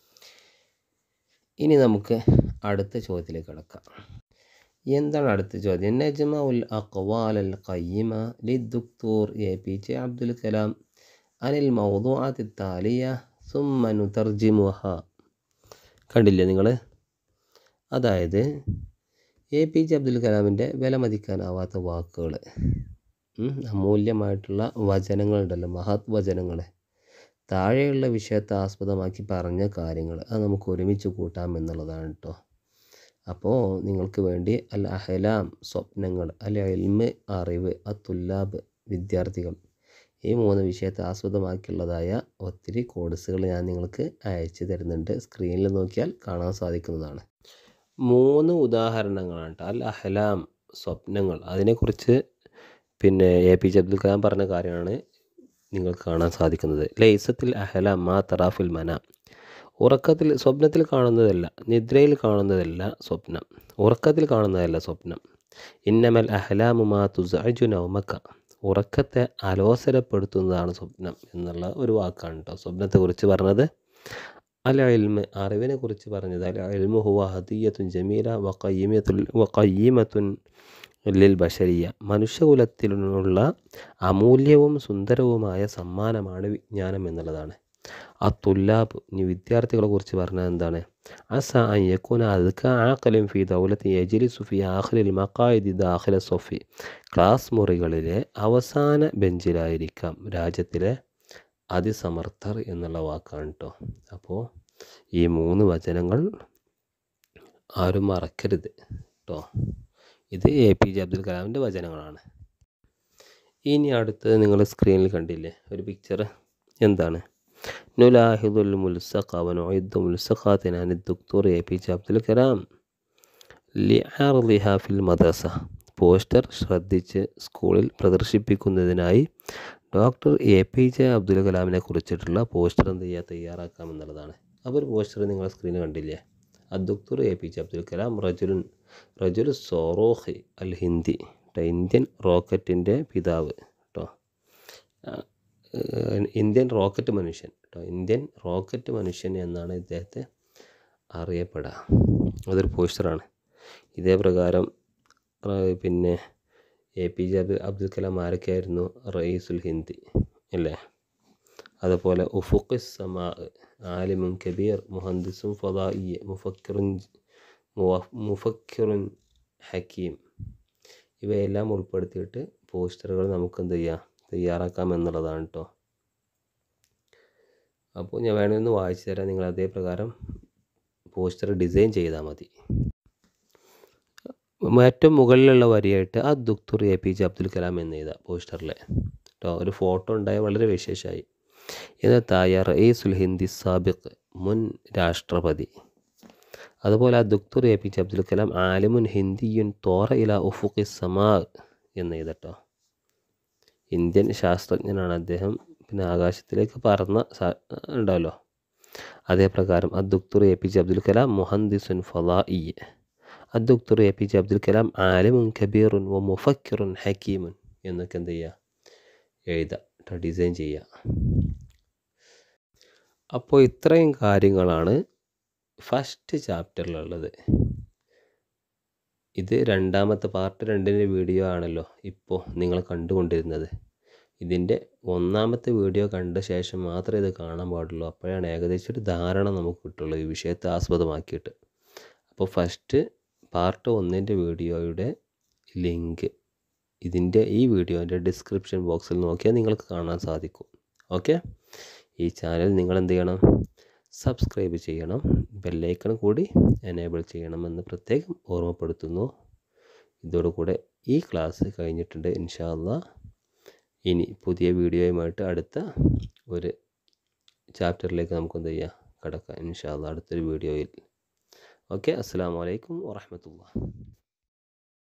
ഇനി നമുക്ക് അടുത്ത ചോദ്യത്തിലേക്ക് കിടക്കാം എന്താണ് അടുത്ത ചോദ്യം നജ്മ ഉൽ അക്വാൽ അൽ ഖയ്യമ ലിദ്ദുക്തൂർ A P J Abdul Kalam അനിൽ മൗദൂഅത്തി താലിയ സുമ്മ നുതർജിമുഹ കണ്ടില്ലേ നിങ്ങൾ അതായത് എ പി ജെ അബ്ദുൽ കലാമിൻ്റെ വിലമതിക്കാനാവാത്ത വാക്കുകൾ അമൂല്യമായിട്ടുള്ള വചനങ്ങളുണ്ടല്ലോ മഹത് വചനങ്ങൾ താഴെയുള്ള വിഷയത്തെ ആസ്പദമാക്കി പറഞ്ഞ കാര്യങ്ങൾ അത് നമുക്ക് ഒരുമിച്ച് കൂട്ടാം എന്നുള്ളതാണ് കേട്ടോ അപ്പോൾ നിങ്ങൾക്ക് വേണ്ടി അൽ അഹലാം സ്വപ്നങ്ങൾ അൽ എൽമ് അറിവ് അത്തുല്ലാബ് വിദ്യാർത്ഥികൾ ഈ മൂന്ന് വിഷയത്തെ ആസ്പദമാക്കിയുള്ളതായ ഒത്തിരി കോഴ്സുകൾ ഞാൻ നിങ്ങൾക്ക് അയച്ചു തരുന്നുണ്ട് സ്ക്രീനിൽ നോക്കിയാൽ കാണാൻ സാധിക്കുന്നതാണ് മൂന്ന് ഉദാഹരണങ്ങളാണ് ട്ടോ. അൽ അഹലാം സ്വപ്നങ്ങൾ അതിനെക്കുറിച്ച് പിന്നെ A P J Abdul Kalam പറഞ്ഞ കാര്യമാണ് നിങ്ങൾക്ക് കാണാൻ സാധിക്കുന്നത് ലൈസത്തിൽ അഹലാം മാ തറാഫിൽ മന ഉറക്കത്തിൽ സ്വപ്നത്തിൽ കാണുന്നതല്ല നിദ്രയിൽ കാണുന്നതല്ല സ്വപ്നം ഉറക്കത്തിൽ കാണുന്നതല്ല സ്വപ്നം ഇന്നമൽ അഹ്ലാമു മാ തുസഅജു നൗമക്ക ഉറക്കത്തെ അലോസരപ്പെടുത്തുന്നതാണ് സ്വപ്നം എന്നുള്ള ഒരു വാക്കാണ് കേട്ടോ സ്വപ്നത്തെക്കുറിച്ച് പറഞ്ഞത് അൽ ഇൽമ് അറിവിനെ കുറിച്ച് പറഞ്ഞത് അൽ ഇൽമു ഹുവ ഹദിയത്തുൻ ജമീല വഖയ്യമത്തുൽ വഖയ്യമത്തുൻ ലിൽ ബഷരിയ മനുഷ്യകുലത്തിനുള്ള അമൂല്യവും സുന്ദരവുമായ സമ്മാനമാണ് വിജ്ഞാനം എന്നുള്ളതാണ് ആ തുല്ലാബ് ഇനി വിദ്യാർത്ഥികളെ കുറിച്ച് പറഞ്ഞത് എന്താണ് അസ അയ്യക്കൂന അദ്ക ആക്കലും ഫി ദൗലത്തി യജിലിസു ഫി ആഖിലിൽ മക്കായിദി ദാഖില സൊഫി ക്ലാസ് മുറികളിലെ അവസാന ബെഞ്ചിലായിരിക്കാം രാജ്യത്തിലെ അതിസമർത്ഥർ എന്നുള്ള വാക്കാണ് കേട്ടോ അപ്പോൾ ഈ മൂന്ന് വചനങ്ങൾ ആരും മറക്കരുത് കേട്ടോ ഇത് എ പി ജെ അബ്ദുൽ കലാമിൻ്റെ വചനങ്ങളാണ് ഇനി അടുത്തത് നിങ്ങൾ സ്ക്രീനിൽ കണ്ടില്ലേ ഒരു പിക്ചർ എന്താണ് നുലാഹിദുൽ മുൽസഖ വനുഇദ്ദു മുൽസഖാത്തിന അനി ദുക്തൂർ A P J Abdul Kalam ലിഅർലിഹ ഫിൽ മദ്രസ പോസ്റ്റർ ശ്രദ്ധിച്ച് സ്കൂളിൽ പ്രദർശിപ്പിക്കുന്നതിനായി doctor A P J Abdul കലാമിനെ കുറിച്ചിട്ടുള്ള പോസ്റ്റർ എന്ത് ചെയ്യുക തയ്യാറാക്കാമെന്നുള്ളതാണ് അപ്പോൾ ഒരു പോസ്റ്റർ നിങ്ങൾ സ്ക്രീനിൽ കണ്ടില്ലേ അദ്ദുക്തൂർ A P J Abdul Kalam റജുലുൻ റജുൽ സോറോഹി അൽ ഹിന്ദി കേട്ടോ ഇന്ത്യൻ റോക്കറ്റിൻ്റെ പിതാവ് കേട്ടോ ഇന്ത്യൻ റോക്കറ്റ് മനുഷ്യൻ കേട്ടോ ഇന്ത്യൻ റോക്കറ്റ് മനുഷ്യൻ എന്നാണ് ഇദ്ദേഹത്തെ അറിയപ്പെടുക അതൊരു പോസ്റ്ററാണ് ഇതേ പ്രകാരം പിന്നെ A P J Abdul Abdul Kalam ആരൊക്കെയായിരുന്നു റയീസുൽ ഹിന്ദി അല്ലേ അതുപോലെ ഉഫുഖ് സമാ ആലിമുൻ കബീർ മുഹന്ദിസും ഫദായി മുഫക്കിറുൻ മുഫക്കിറുൻ ഹക്കീം ഇവയെല്ലാം ഉൾപ്പെടുത്തിയിട്ട് പോസ്റ്ററുകൾ നമുക്ക് എന്ത് ചെയ്യാം തയ്യാറാക്കാം എന്നുള്ളതാണ് കേട്ടോ അപ്പോൾ ഞാൻ വേണമെന്ന് വായിച്ചു തരാം നിങ്ങൾ അതേ പ്രകാരം പോസ്റ്റർ ഡിസൈൻ ചെയ്താൽ മതി ഏറ്റവും മുകളിലുള്ള വരിയായിട്ട് ആ ദുക്തുർ A P J Abdul Kalam എന്ന് എഴുതാം പോസ്റ്ററിൽ കേട്ടോ ഒരു ഫോട്ടോ ഉണ്ടായ വളരെ വിശേഷമായി എന്നിട്ടായ റയീസുൽ ഹിന്ദി സാബിഖ് മുൻ രാഷ്ട്രപതി അതുപോലെ ആ ദുക്തുർ A P J Abdul Kalam ആലിമുൻ ഹിന്ദിയുൻ തോറ ഇല ഉഫുഖി സമാ എന്ന് എഴുതട്ടോ ഇന്ത്യൻ ശാസ്ത്രജ്ഞനാണ് അദ്ദേഹം പിന്നെ ആകാശത്തിലേക്ക് പറന്ന ഉണ്ടാവല്ലോ അതേ പ്രകാരം അദ്ദുക്തുർ A P J Abdul Kalam മുഹന്ദിസുൻ ഫലാഇ അദ്ദുക്തുർ A P J Abdul Kalam ആലിമുൻ കബീറുൻ വ മുഫക്കിറുൻ ഹക്കീമുൻ എന്നൊക്കെ എന്ത് ചെയ്യുക എഴുതുക ഡിസൈൻ ചെയ്യുക അപ്പോൾ ഇത്രയും കാര്യങ്ങളാണ് ഫസ്റ്റ് ചാപ്റ്ററിലുള്ളത് ഇത് രണ്ടാമത്തെ പാർട്ട് രണ്ടിൻ്റെ വീഡിയോ ആണല്ലോ ഇപ്പോൾ നിങ്ങൾ കണ്ടുകൊണ്ടിരുന്നത് ഇതിൻ്റെ ഒന്നാമത്തെ വീഡിയോ കണ്ട ശേഷം മാത്രമേ ഇത് കാണാൻ പാടുള്ളൂ അപ്പോഴാണ് ഏകദേശം ഒരു ധാരണ നമുക്ക് കിട്ടുള്ളൂ ഈ വിഷയത്തെ ആസ്പദമാക്കിയിട്ട് അപ്പോൾ ഫസ്റ്റ് പാർട്ട് ഒന്നിൻ്റെ വീഡിയോയുടെ ലിങ്ക് ഇതിൻ്റെ ഈ വീഡിയോൻ്റെ ഡിസ്ക്രിപ്ഷൻ ബോക്സിൽ നോക്കിയാൽ നിങ്ങൾക്ക് കാണാൻ സാധിക്കും ഓക്കെ ഈ ചാനൽ നിങ്ങൾ എന്ത് ചെയ്യണം സബ്സ്ക്രൈബ് ചെയ്യണം ബെല്ലൈക്കൺ കൂടി എനേബിൾ ചെയ്യണമെന്ന് പ്രത്യേകം ഓർമ്മപ്പെടുത്തുന്നു ഇതോടുകൂടെ ഈ ക്ലാസ് കഴിഞ്ഞിട്ടുണ്ട് ഇൻഷാ അല്ലാ ഇനി പുതിയ വീഡിയോയുമായിട്ട് അടുത്ത ഒരു ചാപ്റ്ററിലേക്ക് നമുക്ക് എന്ത് ചെയ്യാം കിടക്കാം ഇൻഷാ അല്ലാ അടുത്തൊരു വീഡിയോയിൽ ഓക്കെ അസ്സാം വലൈക്കും വാഹമത്തുള്ള